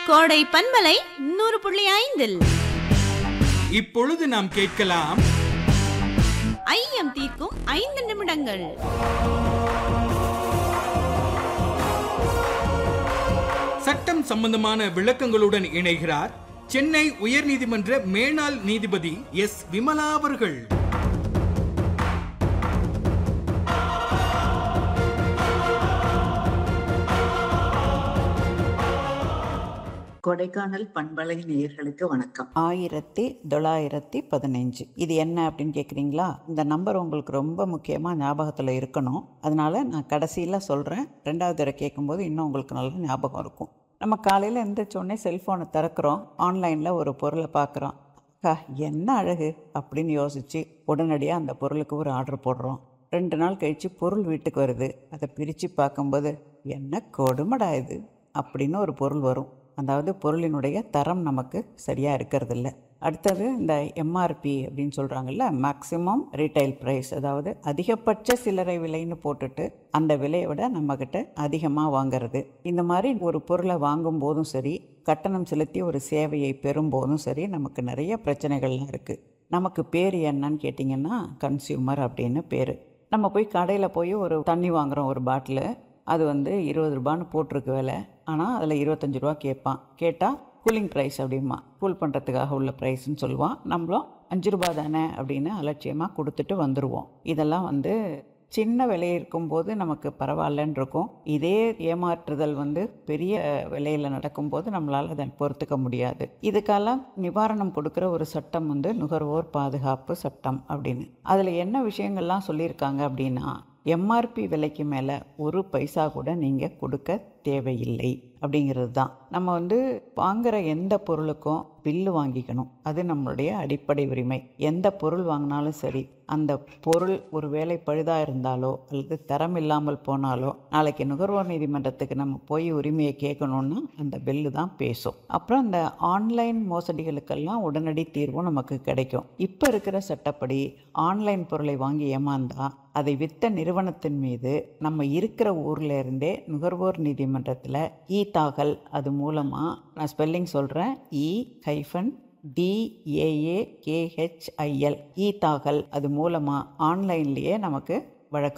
கோடை பண்பலை நூறு புள்ளி ஐந்தில் இப்பொழுது நாம் கேட்கலாம் ஐயம் தீர்க்கும் ஐந்து நிமிடங்கள் சட்டம் சம்பந்தமான விளக்கங்களுடன் இணைகிறார் சென்னை உயர்நீதிமன்ற மேனாள் நீதிபதி எஸ் விமலா அவர்கள் கொடைக்கானல் பண்பலை நேயர்களுக்கு வணக்கம் ஆயிரத்தி தொள்ளாயிரத்தி பதினஞ்சு இது என்ன அப்படின்னு கேட்குறீங்களா இந்த நம்பர் உங்களுக்கு ரொம்ப முக்கியமாக ஞாபகத்தில் இருக்கணும் அதனால நான் கடைசியில் சொல்கிறேன் ரெண்டாவது தடவை கேட்கும்போது இன்னும் உங்களுக்கு நல்ல ஞாபகம் இருக்கும் நம்ம காலையில் எந்திரிச்ச உடனே செல்ஃபோனை திறக்கிறோம் ஆன்லைனில் ஒரு பொருளை பார்க்குறோம் அக்கா என்ன அழகு அப்படின்னு யோசித்து உடனடியாக அந்த பொருளுக்கு ஒரு ஆர்டர் போடுறோம் ரெண்டு நாள் கழித்து பொருள் வீட்டுக்கு வருது அதை பிரித்து பார்க்கும்போது என்ன கொடுமடா இது அப்படின்னு ஒரு பொருள் வரும் அதாவது பொருளினுடைய தரம் நமக்கு சரியாக இருக்கிறதில்ல அடுத்தது இந்த எம்ஆர்பி அப்படின்னு சொல்கிறாங்கல்ல மேக்ஸிமம் ரீட்டைல் ப்ரைஸ் அதாவது அதிகபட்ச சில்லறை விலைன்னு போட்டுட்டு அந்த விலையை விட நம்மக்கிட்ட அதிகமாக வாங்குறது இந்த மாதிரி ஒரு பொருளை வாங்கும் போதும் சரி கட்டணம் செலுத்தி ஒரு சேவையை பெறும்போதும் சரி நமக்கு நிறைய பிரச்சனைகள்லாம் இருக்குது நமக்கு பேர் என்னன்னு கேட்டிங்கன்னா கன்சியூமர் அப்படின்னு பேர் நம்ம போய் கடையில் போய் ஒரு தண்ணி வாங்குகிறோம் ஒரு பாட்டிலு அது வந்து இருபது ரூபான்னு போட்டிருக்கு விலை ஆனால் அதில் இருபத்தஞ்சி ரூபா கேட்பான் கேட்டால் கூலிங் ப்ரைஸ் அப்படிமா கூல் பண்ணுறதுக்காக உள்ள ப்ரைஸ்ன்னு சொல்லுவான் நம்மளும் அஞ்சு ரூபா தானே அப்படின்னு அலட்சியமாக கொடுத்துட்டு வந்துடுவோம் இதெல்லாம் வந்து சின்ன விலை இருக்கும்போது நமக்கு பரவாயில்லன்னு இருக்கும் இதே ஏமாற்றுதல் வந்து பெரிய விலையில் நடக்கும்போது நம்மளால் அதை பொறுத்துக்க முடியாது இதுக்கெல்லாம் நிவாரணம் கொடுக்குற ஒரு சட்டம் வந்து நுகர்வோர் பாதுகாப்பு சட்டம் அப்படின்னு அதில் என்ன விஷயங்கள்லாம் சொல்லியிருக்காங்க அப்படின்னா எம்ஆர்பி விலைக்கு மேலே ஒரு பைசா கூட நீங்கள் கொடுக்க தேவையில்லை அப்படிங்கிறது தான் நம்ம வந்து வாங்குற எந்த பொருளுக்கும் பில்லு வாங்கிக்கணும் அது நம்மளுடைய அடிப்படை உரிமை எந்த பொருள் வாங்கினாலும் சரி அந்த பொருள் ஒரு வேலை பழுதாக இருந்தாலோ அல்லது தரம் இல்லாமல் போனாலோ நாளைக்கு நுகர்வோர் நீதிமன்றத்துக்கு நம்ம போய் உரிமையை கேட்கணுன்னா அந்த பில்லு தான் பேசும் அப்புறம் இந்த ஆன்லைன் மோசடிகளுக்கெல்லாம் உடனடி தீர்வும் நமக்கு கிடைக்கும் இப்போ இருக்கிற சட்டப்படி ஆன்லைன் பொருளை வாங்கி ஏமாந்தா அதை வித்த நிறுவனத்தின் மீது நம்ம இருக்கிற ஊர்ல இருந்தே நுகர்வோர் நீதிமன்றத்தில் இ தாக்கல் அது மூலமாக நான் ஸ்பெல்லிங் சொல்கிறேன் இ ஹைஃபன் டிஏஏ கேஹெச்ஐஎல் இ தாக்கல் அது மூலமாக ஆன்லைன்லேயே நமக்கு வழக்கு